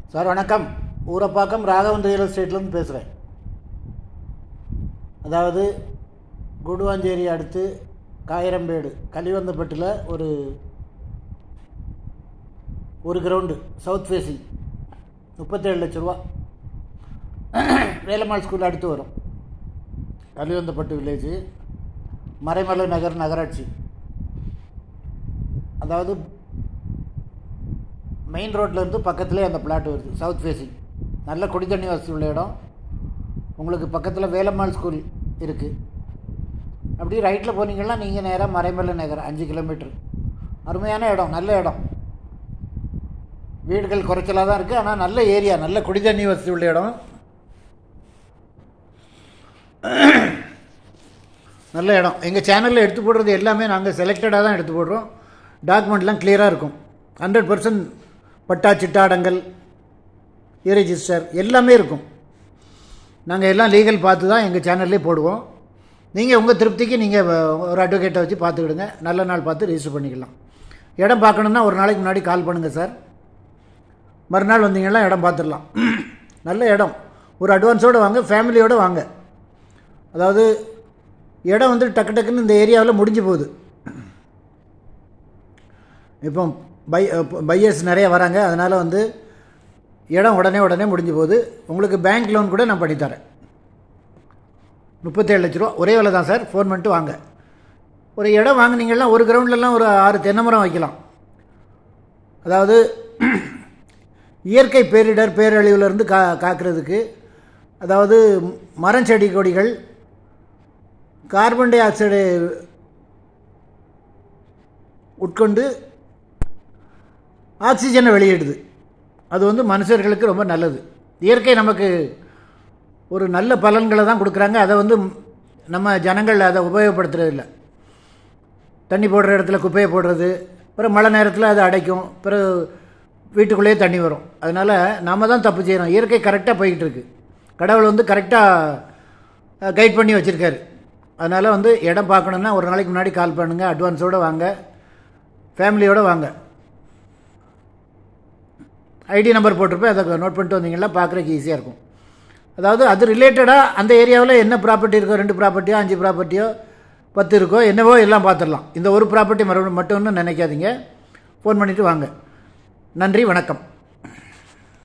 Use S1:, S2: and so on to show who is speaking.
S1: sir வணக்கம் Urapakkam Raghavan real எஸ்டேட்லேருந்து பேசுகிறேன் அதாவது குடுவாஞ்சேரி அடுத்து காயிரம்பேடு கலிவந்தப்பட்டில் ஒரு ஒரு கிரவுண்டு சவுத் ஃபேஸிங் முப்பத்தேழு லட்ச ரூபா வேலம்மாள் ஸ்கூல் அடுத்து வரும் கலிவந்தப்பட்டு வில்லேஜ் மறைமலை நகர் நகராட்சி அதாவது மெயின் ரோட்லேருந்து பக்கத்துலேயே அந்த பிளாட் வருது சவுத் ஃபேஸிங் நல்ல குடி தண்ணி வசதி உள்ள இடம் உங்களுக்கு பக்கத்தில் வேலம்மாள் ஸ்கூல் இருக்குது அப்படியே ரைட்டில் போனீங்கன்னா நீங்கள் நேராக மறைமலை நகர் அஞ்சு கிலோமீட்ரு அருமையான இடம் நல்ல இடம் வீடுகள் குறைச்சலாக தான் இருக்குது ஆனால் நல்ல ஏரியா நல்ல குடி தண்ணி வசதி உள்ள இடம் நல்ல இடம் எங்கள் சேனலில் எடுத்து போடுறது எல்லாமே நாங்கள் செலக்டடாக தான் எடுத்து போடுறோம் டாக்குமெண்ட்லாம் கிளியராக இருக்கும் ஹண்ட்ரட் பர்சன்ட் பட்டா சிட்டாடங்கள் ரிஜிஸ்டர் எல்லாமே இருக்கும் நாங்கள் எல்லாம் லீகல் பார்த்து தான் எங்கள் சேனல்லே போடுவோம் நீங்கள் உங்கள் திருப்திக்கு நீங்கள் ஒரு அட்வொகேட்டை வச்சு பார்த்துக்கிடுங்க நல்ல நாள் பார்த்து ரிஜிஸ்டர் பண்ணிக்கலாம் இடம் பார்க்கணுன்னா ஒரு நாளைக்கு முன்னாடி கால் பண்ணுங்கள் சார் மறுநாள் வந்தீங்கன்னா இடம் பார்த்துடலாம் நல்ல இடம் ஒரு அட்வான்ஸோடு வாங்க ஃபேமிலியோடு வாங்க அதாவது இடம் வந்து டக்கு டக்குன்னு இந்த ஏரியாவில் முடிஞ்சு போகுது இப்போ பை பையர்ஸ் நிறைய வராங்க அதனால் வந்து இடம் உடனே உடனே முடிஞ்சு போகுது உங்களுக்கு பேங்க் லோன் கூட நான் பண்ணித்தரேன் முப்பத்தேழு லட்ச ரூபா ஒரே வேலை தான் சார் ஃபோன் பண்ணிட்டு வாங்க ஒரு இடம் வாங்கினீங்கன்னா ஒரு கிரவுண்ட்லலாம் ஒரு ஆறு தென்னை மரம் வைக்கலாம் அதாவது இயற்கை பேரிடர் பேரழிவுலேருந்து கா காக்கிறதுக்கு அதாவது மரம் செடி கொடிகள் கார்பன் டை ஆக்சைடு உட்கொண்டு ஆக்சிஜனை வெளியிடுது அது வந்து மனுஷர்களுக்கு ரொம்ப நல்லது இயற்கை நமக்கு ஒரு நல்ல பலன்களை தான் கொடுக்குறாங்க அதை வந்து நம்ம ஜனங்கள் அதை உபயோகப்படுத்துறது இல்லை தண்ணி போடுற இடத்துல குப்பையை போடுறது அப்புறம் மழை நேரத்தில் அது அடைக்கும் பிறகு வீட்டுக்குள்ளேயே தண்ணி வரும் அதனால் நாம் தான் தப்பு செய்கிறோம் இயற்கை கரெக்டாக போய்கிட்டு இருக்கு கடவுள் வந்து கரெக்டாக கைட் பண்ணி வச்சுருக்காரு அதனால் வந்து இடம் பார்க்கணுன்னா ஒரு நாளைக்கு முன்னாடி கால் பண்ணுங்கள் அட்வான்ஸோடு வாங்க ஃபேமிலியோடு வாங்க ஐடி நம்பர் போட்டிருப்பேன் அதை நோட் பண்ணிட்டு வந்தீங்கன்னா பார்க்குறதுக்கு ஈஸியாக இருக்கும் அதாவது அது ரிலேட்டடாக அந்த ஏரியாவில் என்ன ப்ராப்பர்ட்டி இருக்கோ ரெண்டு ப்ராப்பர்ட்டியோ அஞ்சு ப்ராப்பர்ட்டியோ பத்து இருக்கோ என்னவோ எல்லாம் பார்த்துடலாம் இந்த ஒரு ப்ராப்பர்ட்டி மறுபடியும் மட்டும்னு நினைக்காதீங்க ஃபோன் பண்ணிவிட்டு வாங்க நன்றி வணக்கம்